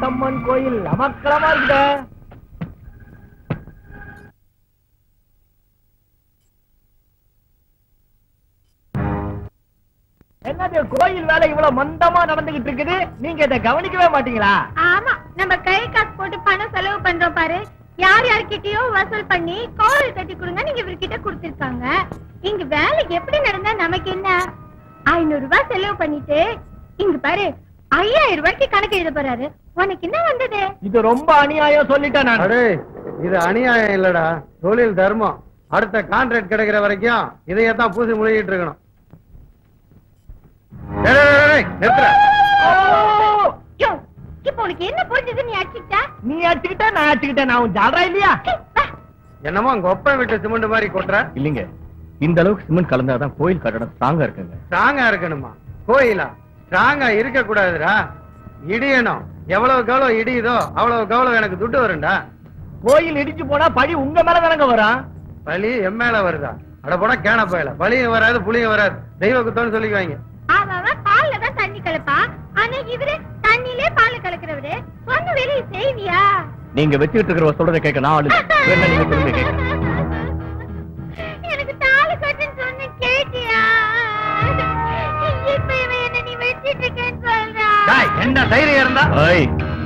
காட்டம்மன் கோயில் அமக்கலமா இருக்குதே என்னது கோயில் வேலை இவ்வளவு மந்தமா நடந்துகிட்டு இருக்குது நீங்க இதை கவனிக்கவே மாட்டீங்களா ஆமா நம்ம கை காசு போட்டு பணம் செலவு பண்றோம் பாரு யார் யார்கிட்டயோ வசூல் பண்ணி கோவில் கட்டி கொடுங்க நீங்க இவர்கிட்ட கொடுத்திருக்காங்க இங்க வேலை எப்படி நடந்தா நமக்கு என்ன ஐநூறு ரூபாய் செலவு பண்ணிட்டு இங்க பாரு ஐயாயிரம் ரூபாய்க்கு கணக்கு எழுத போறாரு உனக்கு என்ன வந்தது இது ரொம்ப அநியாயம் சொல்லிட்டேன் நான் அடே இது அநியாயம் இல்லடா தொழில் தர்மம் அடுத்த கான்ட்ராக்ட் கிடைக்கிற வரைக்கும் இதையே தான் பூசி முழுகிட்டு இருக்கணும் டேய், டேய், டேய், டேய், நிறுத்துடா. யோ, இப்ப உனக்கு என்ன புரிஞ்சது நீ அடிச்சுக்கிட்ட நீ அடிச்சுக்கிட்ட நான் அடிச்சுக்கிட்டேன் நான் உன் ஜாலரா இல்லையா என்னமோ உங்க ஒப்ப விட்டு சிமெண்ட் மாதிரி கொட்டுற இல்லைங்க இந்த அளவுக்கு சிமெண்ட் கலந்தாதான் கோயில் கட்டடம் ஸ்ட்ராங்கா இருக்குங்க ஸ்ட்ராங்கா இருக்கணுமா கோயிலா ஸ்ட்ராங்கா இருக்க கூடாதுடா இடியணும் எவ்வளவுக்கு எவ்வளவு இடியுதோ அவ்வளவுக்கு எவ்வளவு எனக்கு துட்டு வரும்டா கோயில் இடிச்சு போனா பழி உங்க மேல தானங்க வரும் பலி என் மேல வருதா அட போனா கேன போயல பலியும் வராது புளியும் வராது தெய்வ குத்தம்னு சொல்லிக்குவாங்க அவன் பால்ல தான் தண்ணி கலப்பா ஆனா இவரு தண்ணிலே பால் கலக்குறவரு சொன்ன வேலையை செய்வியா நீங்க வச்சுக்கிட்டு இருக்கிற சொல்றதை கேட்க நான் ஆளு இல்ல. வேணா நீங்க சொல்லுங்க கேட்க எனக்கு தாலி கட்டுன்னு சொன்ன கேட்டியா இப்ப இவன் என்ன நீ வச்சிட்டு இருக்கேன்னு சொல்றா டேய், என்ன தைரியம் இருந்தா ஏய்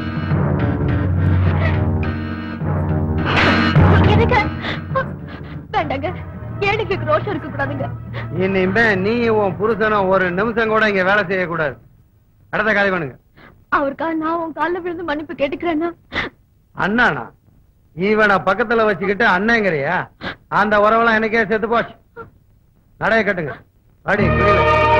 எனக்கு வேண்டாங்க எனக்கு ரோஷம் இருக்க கூடாதுங்க இனிமே நீ உன் புருஷனும் ஒரு நிமிஷம் கூட இங்க வேலை செய்யக்கூடாது அடுத்த காலி பண்ணுங்க அவருக்கா நான் உன் கால்ல விழுந்து மன்னிப்பு கேட்டுக்கிறேன்னா அண்ணானா இவனை பக்கத்துல வச்சுக்கிட்டு அண்ணங்கிறியா அந்த உறவெல்லாம் எனக்கே செத்து போச்சு நடைய கட்டுங்க அடி குடியில.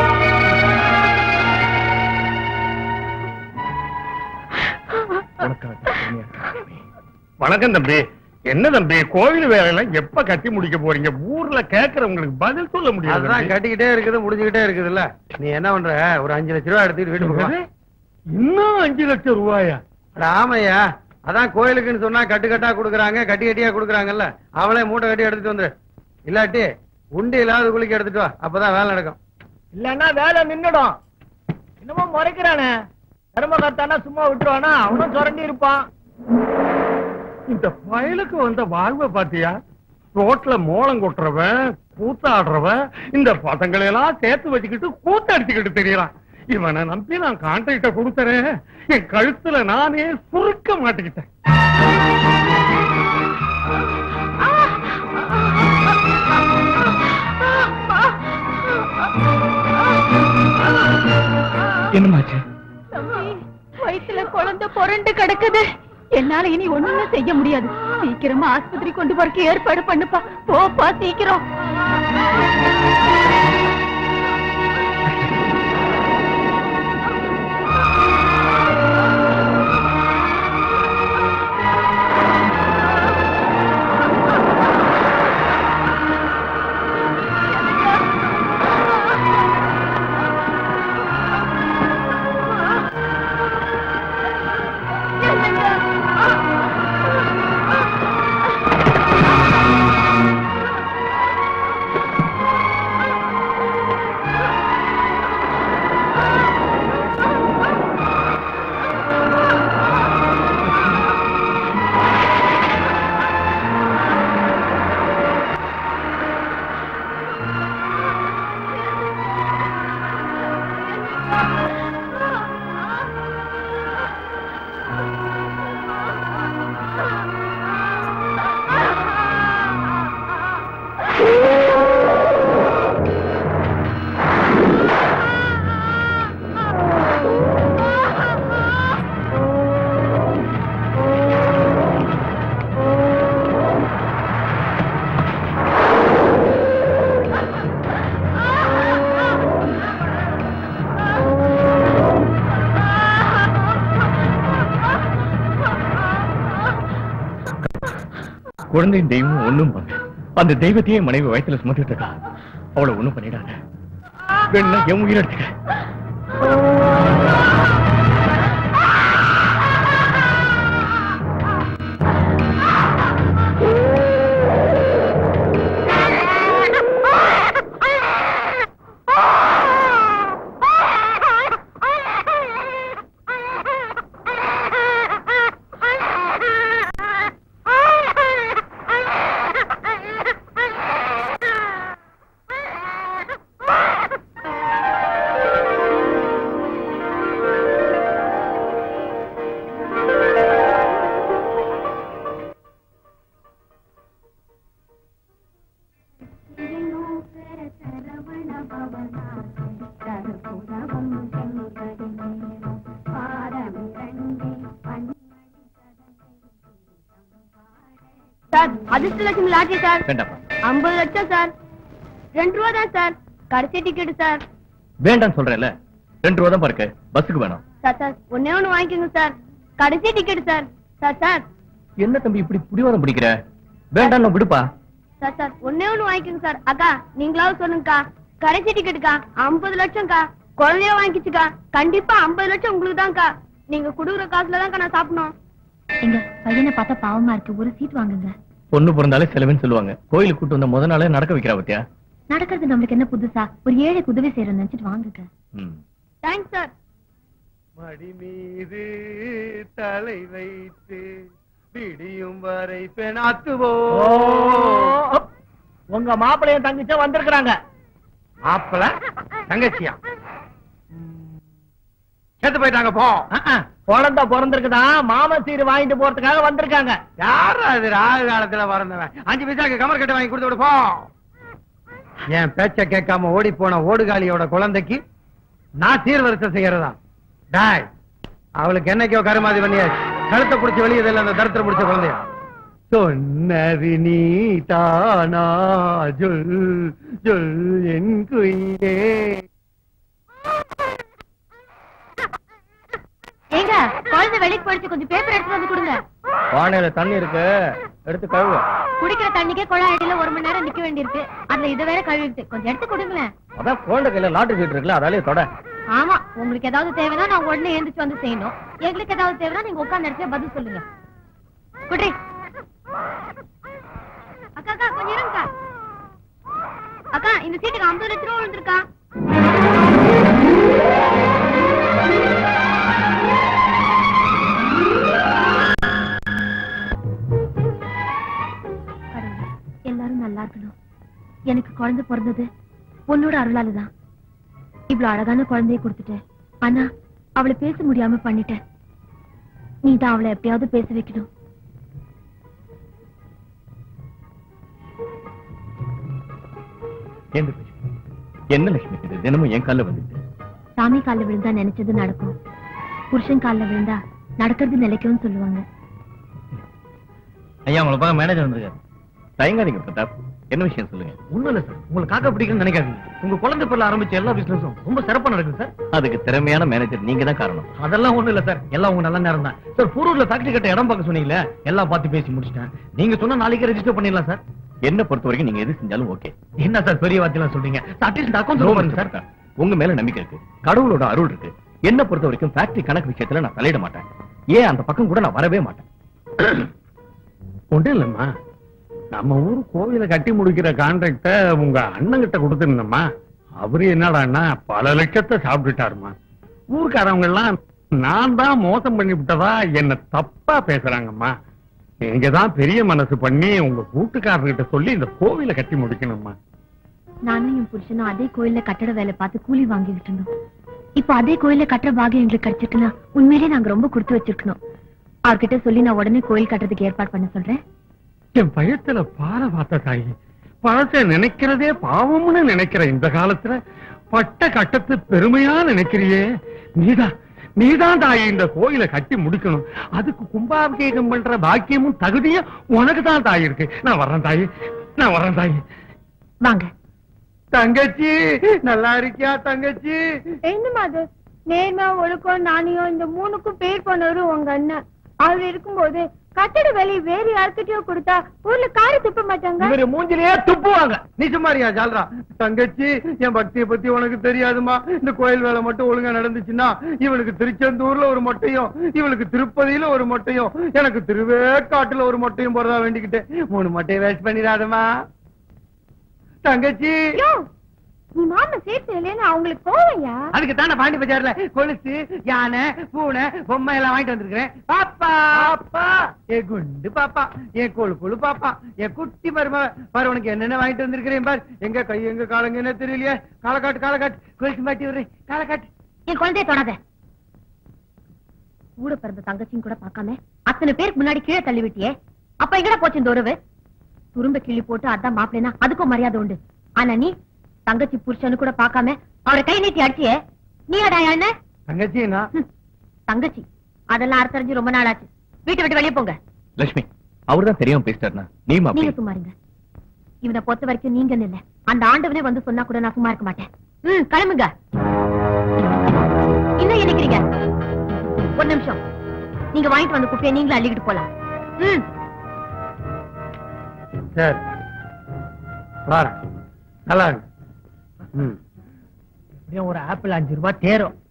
உனக்காக தான் பொறுமையா இருக்கேன். வணக்கம் தம்பி என்ன தம்பி கோவில் வேலையெல்லாம் எப்ப கட்டி முடிக்க போறீங்க ஊர்ல கேக்குறவங்களுக்கு பதில் சொல்ல முடியாது அதுதான் தம்பி. கட்டிக்கிட்டே இருக்குது முடிஞ்சுக்கிட்டே இருக்குதுல்ல நீ என்ன பண்ற ஒரு அஞ்சு லட்ச ரூபா எடுத்துட்டு வீட்டுக்கு போ இன்னும் அஞ்சு லட்சம் ரூபாயா அட ஆமையா அதான் கோயிலுக்குன்னு சொன்னா கட்டு கட்டா குடுக்குறாங்க கட்டி கட்டியா குடுக்குறாங்கல்ல அவளே மூட்டை கட்டி எடுத்துட்டு வந்துரு இல்லாட்டி உண்டி இல்லாத குளிக்க எடுத்துட்டு வா அப்பதான் வேலை நடக்கும் இல்லன்னா வேலை நின்னுடும் என்னமோ முறைக்கிறானே தர்மகர்த்தானா சும்மா விட்டுருவானா அவனும் சுரண்டி இருப்பான் இந்த பயலுக்கு வந்த வாழ்வை பாத்தியா ரோட்ல மோளம் கொட்டுறவன் கூத்தாடுறவன் இந்த பசங்களை எல்லாம் சேர்த்து வச்சுக்கிட்டு கூத்தடிச்சுக்கிட்டு தெரியறான் இவனை நம்பி நான் கான்ட்ராக்ட கொடுத்தறேன் என் கழுத்துல நானே சுருக்க மாட்டிக்கிட்டேன் என்னமாச்சு தம்பி வயித்துல குழந்தை புரண்டு கிடக்குது என்னால இனி ஒண்ணுமே செய்ய முடியாது சீக்கிரமா ஆஸ்பத்திரி கொண்டு போறதுக்கு ஏற்பாடு பண்ணுப்பா போப்பா சீக்கிரம் குழந்தையும் தெய்வம் ஒண்ணும் பண்ண அந்த தெய்வத்தையே மனைவி வயித்துல சுமந்துட்டு இருக்கா அவளை ஒண்ணும் பண்ணிடாத வேணும்னா என் உயிர் எடுத்துக்க Ah! சார் அதிர்ஷ்ட லட்சுமி லாட்ரி சார் வேண்டாப்பா ஐம்பது லட்சம் சார் ரெண்டு ரூபா தான் சார் கடைசி டிக்கெட் சார் வேண்டாம்னு சொல்றேன்ல ரெண்டு ரூபா தான் பாருக்கு பஸ்ஸுக்கு வேணும் சார் சார் ஒன்னே ஒண்ணு வாங்கிக்கோங்க சார் கடைசி டிக்கெட் சார் சார் சார் என்ன தம்பி இப்படி புடிவாதம் பிடிக்கிற வேண்டாம் விடுப்பா சார் சார் ஒன்னே ஒண்ணு வாங்கிக்கோங்க சார் அக்கா நீங்களாவது சொல்லுங்கக்கா கடைசி டிக்கெட்டுக்கா ஐம்பது லட்சம்க்கா குழந்தைய வாங்கிச்சுக்கா கண்டிப்பா ஐம்பது லட்சம் உங்களுக்கு தான்க்கா நீங்க குடுக்குற காசுல தான்க்கா நான் சாப்பிடணும் எங்க பையனை பார்த்தா பாவமா இருக்கு ஒரு சீட் வாங்குங்க பொண்ணு பிறந்தாலே செலவுன்னு சொல்லுவாங்க கோயிலுக்கு கூட்டு வந்த முத நாளே நடக்க வைக்கிறா பத்தியா நடக்கிறது நம்மளுக்கு என்ன புதுசா ஒரு ஏழைக்கு உதவி செய்யறோம் நினைச்சிட்டு வாங்குங்க ம் தேங்க்ஸ் சார் மடி மீது தலை வைத்து விடியும் வரை பெணாத்துவோ உங்க மாப்பிள்ளையும் தங்கச்சும் வந்திருக்கிறாங்க மாப்பிள தங்கச்சியா செத்து போயிட்டாங்க போ குழந்தை பிறந்திருக்குதா மாமன் சீர் வாங்கிட்டு போறதுக்காக வந்திருக்காங்க யாரு அது ராகு காலத்துல பிறந்தவன் அஞ்சு பைசாக்கு கமர் கட்டை வாங்கி கொடுத்து விடு போ என் பேச்ச கேட்காம ஓடி போன ஓடுகாலியோட குழந்தைக்கு நான் சீர்வரிசை செய்யறதா டாய் அவளுக்கு என்னைக்கோ கருமாதி பண்ணியாச்சு கழுத்தை பிடிச்சி வெளியதில்ல அந்த தரத்துல முடிச்ச குழந்தையா சொன்னது நீ தானா ஜொல் ஜொல் என் குயிலே ஏங்க குழந்தை வெளிக்கு போயிடுச்சு கொஞ்சம் பேப்பர் எடுத்து வந்து கொடுங்க பானையில தண்ணி இருக்கு எடுத்து கழுவு குடிக்கிற தண்ணிக்கே குழாய் அடியில ஒரு மணி நேரம் நிக்க வேண்டியிருக்கு அதுல இதை வேற கழுவிட்டு கொஞ்சம் எடுத்து கொடுங்களேன் அதான் குழந்தை கையில லாட்டரி சீட் இருக்குல்ல அதாலே தொட ஆமா உங்களுக்கு ஏதாவது தேவைன்னா நான் உடனே எழுந்திரிச்சு வந்து செய்யணும் எங்களுக்கு ஏதாவது தேவைன்னா நீங்க உட்கார்ந்து இடத்துல பதில் சொல்லுங்க குட்ரி அக்கா அக்கா கொஞ்சம் இருங்கக்கா அக்கா இந்த சீட்டுக்கு ஐம்பது லட்ச ரூபா விழுந்திருக்கா கடவுளே, எல்லாரும் நல்லா இருக்கணும் எனக்கு குழந்தை பிறந்தது உன்னோட அருளாலதான் இவ்வளவு அழகான குழந்தையை கொடுத்துட்டேன் ஆனா அவளை பேச முடியாம பண்ணிட்டேன் நீ தான் அவளை எப்படியாவது பேச வைக்கணும் ஏந்து பேசு. என்ன லட்சுமி இது தினமும் என் கால்ல வந்துட்டு சாமி கால்ல விழுந்தா நினைச்சது நடக்கும் புருஷன் கால்ல விழுந்தா நடக்கிறது நிலைக்கும்னு சொல்லுவாங்க ஐயா உங்களை பார்க்க மேனேஜர் வந்திருக்காரு தயங்காதீங்க பிரதாப் என்ன விஷயம் சொல்லுங்க ஒண்ணும் இல்ல சார் உங்களுக்கு காக்க பிடிக்கும்னு நினைக்காதீங்க உங்க குழந்தை பேர்ல ஆரம்பிச்ச எல்லா பிசினஸும் ரொம்ப சிறப்பா நடக்குது சார் அதுக்கு திறமையான மேனேஜர் நீங்க தான் காரணம் அதெல்லாம் ஒண்ணும் இல்ல சார் எல்லாம் உங்க நல்ல நேரம் தான் சார் பூரூர்ல ஃபேக்டரி கட்ட இடம் பார்க்க சொன்னீங்களே எல்லாம் பார்த்து பேசி முடிச்சிட்டேன் நீங்க சொன்ன நாளைக்கே ரெஜிஸ்டர் பண்ணிடலாம் சார் என்ன பொறுத்த வரைக்கும் நீங்க எது செஞ்சாலும் ஓகே என்ன சார் பெரிய வார்த்தையெல்லாம் சொல்றீங்க அட்லீஸ்ட் அக்கௌண்ட் பாருங்க சார் உங்க மேல நம்பிக்கை இருக்கு கடவுளோட அருள் இருக்கு என்ன பொறுத்த வரைக்கும் ஃபேக்டரி கணக்கு விஷயத்துல நான் தலையிட மாட்டேன் ஏன் அந்த பக்கம் கூட நான் வரவே மாட்டேன் ஒன்றும் இல்லம்மா நம்ம ஊர் கோவில கட்டி முடிக்கிற கான்ட்ராக்ட உங்க அண்ணன் கிட்ட கொடுத்துருந்தம்மா அவரு என்னடான்னா பல லட்சத்தை சாப்பிட்டுட்டாருமா ஊர்க்காரவங்க எல்லாம் நான் தான் மோசம் பண்ணி விட்டதா என்ன தப்பா பேசுறாங்கம்மா நீங்க தான் பெரிய மனசு பண்ணி உங்க கூட்டுக்காரர்கிட்ட சொல்லி இந்த கோவில கட்டி முடிக்கணும்மா நானும் என் புருஷனும் அதே கோயில்ல கட்டட வேலை பார்த்து கூலி வாங்கிட்டு இருந்தோம் இப்போ அதே கோயில்ல கட்டுற பாகியம் எங்களுக்கு கிடைச்சிருக்குன்னா உண்மையிலேயே நாங்க ரொம்ப கொடுத்து வச்சிருக்கணும் அவர்கிட்ட சொல்லி நான் உடனே கோயில் கட்டுறதுக்கு ஏற்பாடு பண்ண சொல்றேன் என் பயத்துல பார பார்த்த தாயி பழத்தை நினைக்கிறதே பாவம்னு நினைக்கிற இந்த காலத்துல பட்ட கட்டத்து பெருமையா நினைக்கிறியே நீதான் நீதான் தாயி இந்த கோயிலை கட்டி முடிக்கணும் அதுக்கு கும்பாபிஷேகம் பண்ற பாக்கியமும் தகுதியும் உனக்கு தான் தாய் இருக்கு நான் வர்றேன் தாயி நான் வர்றேன் தாயி வாங்க தங்கச்சி நல்லா இருக்கியா தங்கச்சி என்னமா அது நேர்மை ஒழுக்கம் நாணயம் இந்த மூணுக்கும் பேர் போனவரு உங்க அண்ணன் அவர் இருக்கும்போது கட்டட வேலை வேற யாருக்கிட்டயோ கொடுத்தா ஊர்ல காரை துப்ப மாட்டாங்க இவரு மூஞ்சிலேயே துப்புவாங்க நீ சும்மாரியா ஜால்ரா தங்கச்சி என் பக்தியை பத்தி உனக்கு தெரியாதுமா இந்த கோயில் வேலை மட்டும் ஒழுங்கா நடந்துச்சுன்னா இவனுக்கு திருச்செந்தூர்ல ஒரு மொட்டையும் இவனுக்கு திருப்பதியில ஒரு மொட்டையும் எனக்கு திருவேற்காட்டுல ஒரு மொட்டையும் போறதா வேண்டிக்கிட்டேன் மூணு மொட்டையை வேஸ்ட் பண்ணிடாதமா தங்கச்சி யோ, நீ மாமா சேர்த்து இல்லைன்னு அவங்களுக்கு கோவையா அதுக்கு தானே பாண்டி பஜார்ல கொலுசு யானை பூனை பொம்மை எல்லாம் வாங்கிட்டு வந்திருக்கிறேன் பாப்பா பாப்பா ஏ குண்டு பாப்பா ஏ கொழு கொழு பாப்பா ஏ குட்டி மரும பாரு உனக்கு என்னென்ன வாங்கிட்டு வந்திருக்கிறேன் பாரு எங்க கை எங்க காலங்க என்ன தெரியலையே காலக்காட்டு காலக்காட்டு கொலுசு மாட்டி விடுறேன் காலக்காட்டு என் குழந்தைய தொடாத கூட பிறந்த தங்கச்சியும் கூட பார்க்காம அத்தனை பேருக்கு முன்னாடி கீழே தள்ளி விட்டியே அப்ப எங்கடா போச்சு இந்த உறவு துரும்ப கிள்ளி போட்டு அதான் மாப்பிள்ளைனா அதுக்கும் மரியாதை உண்டு ஆனா நீ தங்கச்சி புருஷனு கூட பார்க்காம அவரை கை நீட்டி அடிச்சியே நீ அடா என்ன தங்கச்சி நான் தங்கச்சி அதெல்லாம் அறுத்தறிஞ்சு ரொம்ப நாள் ஆச்சு வீட்டை விட்டு வெளியே போங்க லட்சுமி அவர்தான் தெரியாம பேசிட்டாருனா நீ மாப்பிள்ளை நீங்க சும்மா இருங்க இவனை பொறுத்த வரைக்கும் நீங்க இல்ல அந்த ஆண்டவனே வந்து சொன்னா கூட நான் சும்மா இருக்க மாட்டேன் ம் கிளம்புங்க இன்னும் என்னக்கிறீங்க ஒரு நிமிஷம் நீங்க வாங்கிட்டு வந்த குப்பையை நீங்களும் அள்ளிக்கிட்டு போலாம் ம் சரி பாரு நல்லா இருக்கு ம் எப்படியும் ஒரு ஆப்பிள் அஞ்சு ரூபாய் தேரும்